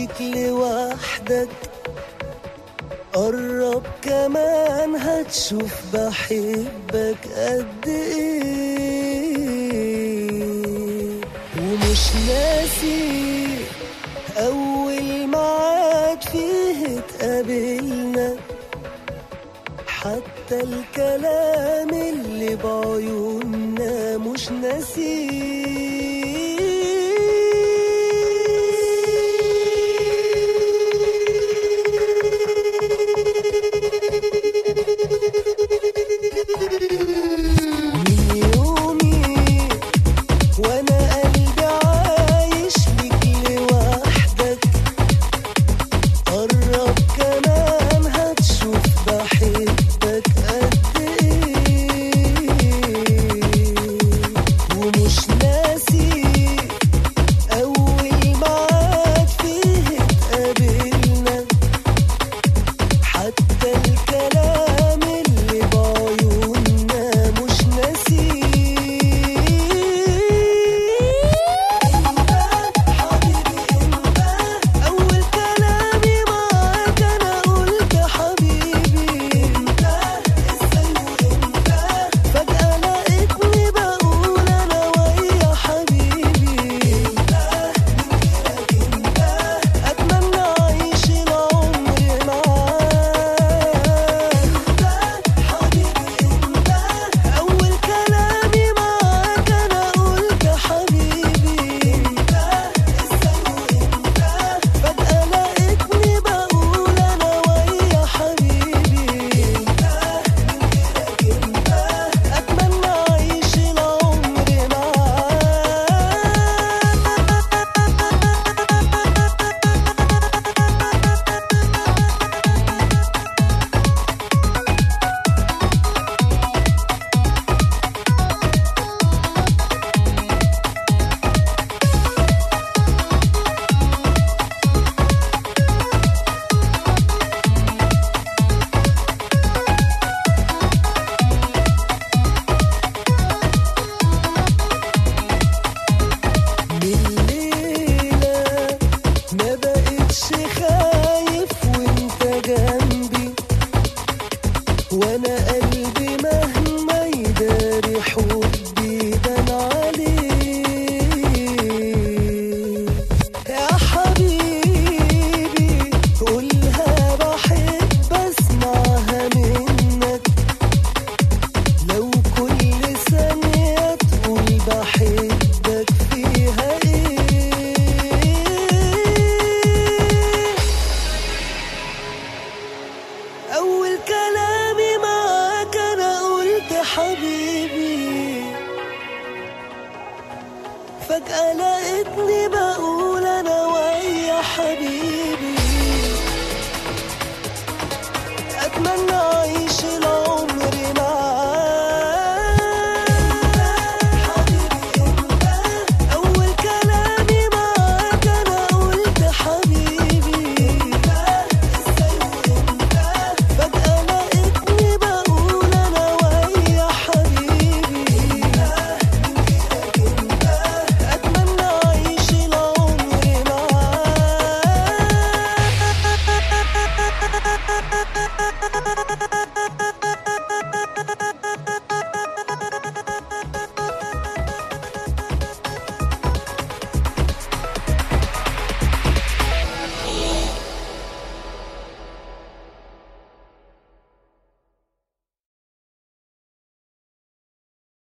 ليك لوحدك قرب كمان هتشوف بحبك قد ايه ومش ناسي اول معاد فيه اتقابلنا حتى الكلام اللي بعيوننا مش من يومي وانا قلبي عايش ليك لوحدك قرب كمان هتشوف بحبك قد ايه ومش ناسي اول معاد فيه اتقابلنا حتى الكلام اللي بعيوننا مش ناسيه انت حبيبي انت اول كلامي معاك انا قلت حبيبي انت ازاي وانت فجأة لقيتني بقول انا ويا حبيبي انت من غيرك انت اتمنى اعيش العمر معاك انت حبيبي انت اول كلامي معاك انا قلت حبيبي انت ازاي وانت فجأة لقيتني بقول انا ويا حبيبي انت من غيرك انت اتمنى اعيش العمر معاك الليلة ما بقتش خايف وانت جنبي وانا قلبي مهما يداري حبي بان عليه يا حبيبي قولها بحب اسمعها منك لو كل ثانية تقول بحبك فيها ايه أول كلامي معاك أنا قلت حبيبي فجأة لقيتني بقول